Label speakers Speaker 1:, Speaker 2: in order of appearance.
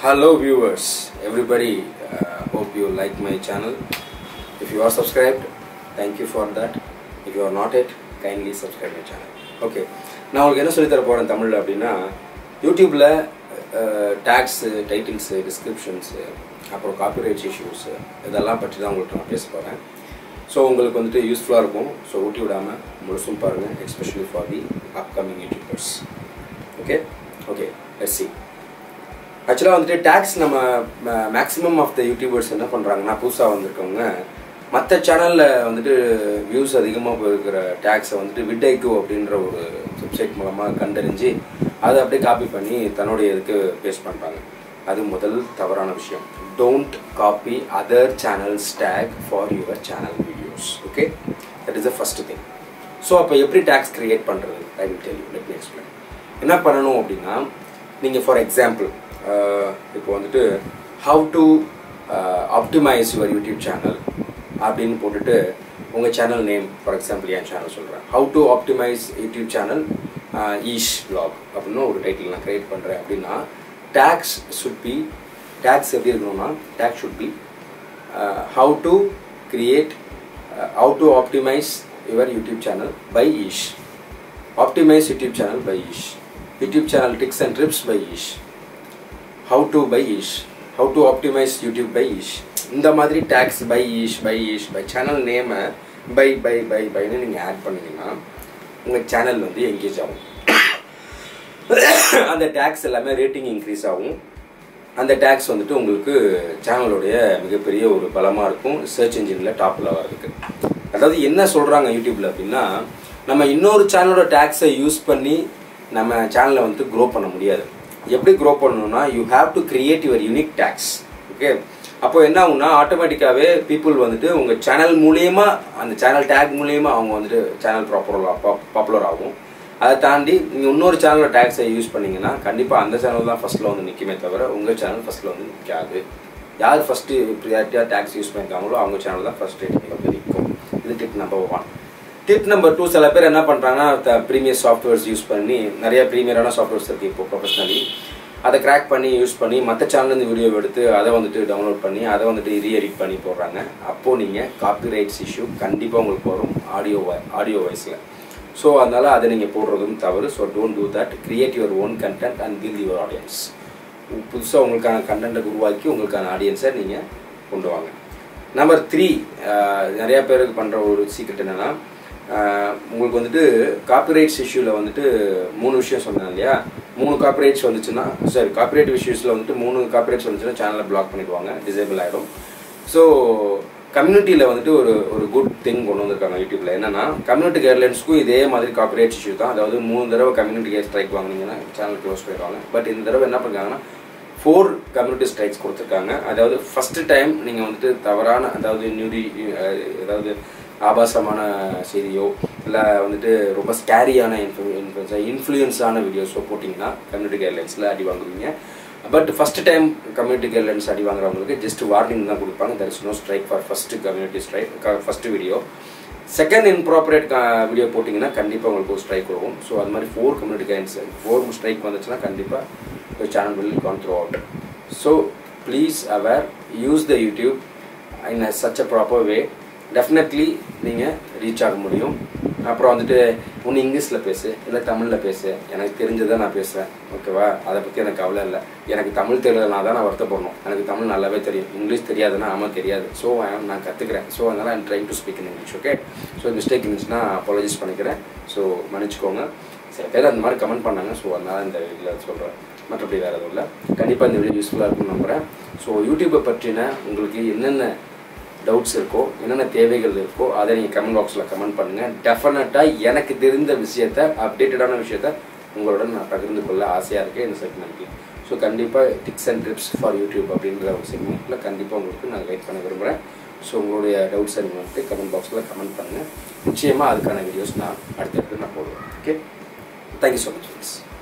Speaker 1: Hello viewers, everybody. Uh, hope you like my channel. If you are subscribed, thank you for that. If you are not yet, kindly subscribe my channel. Okay நான் உங்களுக்கு என்ன சொல்லித்தர போகிறேன் தமிழில் அப்படின்னா யூடியூப்பில் tax titles டிஸ்கிரிப்ஷன்ஸு அப்புறம் copyrights issues இதெல்லாம் பற்றி தான் உங்களுக்கு நான் பேச போகிறேன் ஸோ உங்களுக்கு வந்துட்டு யூஸ்ஃபுல்லாக இருக்கும் ஸோ ஊட்டி விடாமல் முழுசும் பாருங்கள் especially for the upcoming YouTubers okay okay yes see ஆக்சுவலாக வந்துட்டு டேக்ஸ் நம்ம மேக்ஸிமம் ஆஃப் த யூடியூபர்ஸ் என்ன பண்ணுறாங்கன்னா புதுசாக வந்திருக்கவங்க மற்ற சேனலில் வந்துட்டு வியூஸ் அதிகமாக போயிருக்கிற டேக்ஸை வந்துட்டு விட்ஐக்யூ அப்படின்ற ஒரு வெப்சைட் மூலமாக கண்டறிஞ்சு அதை அப்படியே காப்பி பண்ணி தன்னுடைய இதுக்கு பேஸ்ட் பண்ணுறாங்க அது முதல் தவறான விஷயம் don't copy other channels tag for your channel videos okay that is the first thing so அப்போ எப்படி டேக்ஸ் கிரியேட் பண்ணுறது I will tell you let me explain என்ன பண்ணணும் அப்படின்னா நீங்கள் ஃபார் எக்ஸாம்பிள் இப்போ வந்துட்டு how to optimize your YouTube channel அப்படின்னு போட்டுட்டு உங்கள் சேனல் நேம் ஃபார் எக்ஸாம்பிள் என் சேனல் சொல்கிறேன் how to optimize YouTube channel Eesh blog அப்படின்னு ஒரு டைட்டில் நான் க்ரியேட் பண்ணுறேன் அப்படின்னா டேக்ஸ் சுட் பி டேக்ஸ் எப்படி இருக்கணும்னா tags should be how to create how to optimize your YouTube channel by Eesh optimize YouTube channel by Eesh YouTube channel tips and tricks by Eesh how to by Eesh how to optimize YouTube by Eesh இந்த மாதிரி tags by Eesh by Eesh by channel நேமை by by by பைன்னு நீங்கள் add பண்ணிங்கன்னா உங்கள் channel வந்து engage ஆகும் அந்த டேக்ஸ் எல்லாமே ரேட்டிங் இன்க்ரீஸ் ஆகும் அந்த டேக்ஸ் வந்துட்டு உங்களுக்கு சேனலுடைய மிகப்பெரிய ஒரு பலமாக இருக்கும் சர்ச் இன்ஜினில் டாப்பில் வர்றதுக்கு அதாவது என்ன சொல்கிறாங்க யூடியூப்பில் அப்படின்னா நம்ம இன்னொரு சேனலோட டேக்ஸை யூஸ் பண்ணி நம்ம சேனலை வந்து க்ரோ பண்ண முடியாது எப்படி க்ரோ பண்ணணும்னா you have to create your unique tags okay அப்போ என்ன ஆகும்னா ஆட்டோமேட்டிக்காகவே பீப்புள் வந்துட்டு உங்கள் சேனல் மூலியமா அந்த சேனல் டேக் மூலியமா அவங்க வந்துட்டு சேனல் ப்ராப்பராக பாப்புலர் ஆகும் அதை தாண்டி நீங்கள் இன்னொரு சேனலோட டேக்ஸை யூஸ் பண்ணீங்கன்னா கண்டிப்பாக அந்த சேனல் தான் ஃபஸ்ட்டில் வந்து நிற்குமே தவிர உங்கள் சேனல் ஃபஸ்ட்டில் வந்து நிற்காது யார் ஃபஸ்ட்டு ப்ரியாரிட்டியாக டேக்ஸ் யூஸ் பண்ணியிருக்காங்களோ அவங்க சேனல் தான் ஃபஸ்ட் ரேட்டிங் வந்து நிற்கும் இது tip number one tip number two சில பேர் என்ன பண்ணுறாங்கன்னா ப்ரீமியர் சாஃப்ட்வேர்ஸ் யூஸ் பண்ணி நிறைய ப்ரீமியரான சாஃப்ட்வேர்ஸ் இருக்குது இப்போ ப்ரொஃபஷனலி அதை கிராக் பண்ணி யூஸ் பண்ணி மற்ற சேனல்லேருந்து வீடியோ எடுத்து அதை வந்துட்டு டவுன்லோட் பண்ணி அதை வந்துட்டு ரீ எடிட் பண்ணி போடுறாங்க அப்போது நீங்கள் காப்பிரைட்ஸ் இஷ்யூ கண்டிப்பாக உங்களுக்கு வரும் ஆடியோ ஆடியோ வாய்ஸில் ஸோ அதனால் அதை நீங்கள் போடுறதும் தவறு so don't do that create your own content and fill your audience புதுசாக உங்களுக்கான கண்டென்ட்டை உருவாக்கி உங்களுக்கான ஆடியன்ஸை நீங்கள் கொண்டு வாங்க நம்பர் த்ரீ நிறையா பேருக்கு பண்ணுற ஒரு சீக்ரெட் என்னென்னா உங்களுக்கு வந்துட்டு காப்பிரைட்ஸ் இஷ்யூவில் வந்துட்டு மூணு விஷயம் சொன்னேன் இல்லையா மூணு காப்பிரைட்ஸ் வந்துச்சுன்னா சாரி காப்பிரைட் இஷ்யூஸில் வந்துட்டு மூணு காப்பிரைட்ஸ் வந்துச்சுன்னா சேனலை பிளாக் பண்ணிடுவாங்க டிசேபிள் ஆகிடும் ஸோ கம்யூனிட்டியில் வந்துட்டு ஒரு ஒரு குட் திங் கொண்டு வந்திருக்காங்க யூடியூப்பில் என்னன்னா கம்யூனிட்டி கைட்லைன்ஸ்க்கும் இதே மாதிரி காப்பிரைட் இஷ்யூ தான் அதாவது மூணு தடவை கம்யூனிட்டி கேர் ஸ்ட்ரைக் வாங்கினீங்கன்னா சேனல் க்ளோஸ் பண்ணிடுவாங்க பட் இந்த தடவை என்ன பண்ணுறாங்கன்னா ஃபோர் கம்யூனிட்டி ஸ்ட்ரைக்ஸ் கொடுத்துருக்காங்க அதாவது ஃபஸ்ட்டு டைம் நீங்கள் வந்துட்டு தவறான அதாவது நியூடி அதாவது ஆபாசமான செய்தியோ இல்லை வந்துட்டு ரொம்ப ஸ்கேரியான இன்ஃபு இன்ஃப்ளூன்ஸாக இன்ஃப்ளூயன்ஸான வீடியோஸோ போட்டிங்கன்னா கம்யூனிட்டி கைட்லைன்ஸில் அடி வாங்குவீங்க but first time community guidelines அடி வாங்குறவங்களுக்கு ஜஸ்ட் வார்னிங் தான் கொடுப்பாங்க there is no strike for first community strike first video second inappropriate video போட்டிங்கன்னா கண்டிப்பாக உங்களுக்கு ஒரு ஸ்ட்ரைக் வரும் ஸோ அது மாதிரி four community guides four strike வந்துச்சுன்னா கண்டிப்பாக channel will gone through out so please our use the YouTube in a such a proper way definitely நீங்கள் ரீச் ஆக முடியும் அப்புறம் வந்துட்டு ஒன்று இங்கிலீஷில் பேசு இல்லை தமிழில் பேசு எனக்கு தெரிஞ்சதை நான் பேசுவேன் ஓகேவா அதை பற்றி எனக்கு கவலை இல்லை எனக்கு தமிழ் தெரியலனா தான் நான் வருத்தப்படணும் எனக்கு தமிழ் நல்லாவே தெரியும் இங்கிலீஷ் தெரியாதுன்னா ஆமாம் தெரியாது ஸோ நான் கற்றுக்கிறேன் ஸோ அதனால் I'm trying to speak in English okay so mistake இருந்துச்சுன்னா அப்பாலஜிஸ் பண்ணிக்கிறேன் ஸோ மன்னிச்சுக்கோங்க சில பேர் அந்த மாதிரி கமெண்ட் பண்ணாங்க ஸோ அதனால் இந்த இதில் சொல்கிறேன் மற்றபடி வேறு எதுவும் இல்லை கண்டிப்பாக இந்த வீடியோ யூஸ்ஃபுல்லாக இருக்கும்னு நம்புகிறேன் ஸோ யூடியூப்பை பற்றின உங்களுக்கு என்னென்ன டவுட்ஸ் இருக்கோ என்னென்ன தேவைகள் இருக்கோ அதை நீங்கள் கமெண்ட் பாக்ஸில் கமெண்ட் பண்ணுங்கள் டெஃபினட்டாக எனக்கு தெரிந்த விஷயத்த அப்டேட்டடான விஷயத்த உங்களுடன் நான் பகிர்ந்து கொள்ள ஆசையாக இருக்கேன் இந்த செக்மெண்ட்டில் ஸோ கண்டிப்பாக tips and tricks for YouTube அப்படின்ற ஒரு செக்மெண்ட்டில் கண்டிப்பாக உங்களுக்கு நான் கைட் பண்ண விரும்புகிறேன் ஸோ உங்களுடைய டவுட்ஸ் நீங்கள் வந்துட்டு கமெண்ட் பாக்ஸில் கமெண்ட் பண்ணுங்கள் நிச்சயமாக அதுக்கான வீடியோஸ் நான் அடுத்தடுத்து நான் போடுவேன் okay thank you so much friends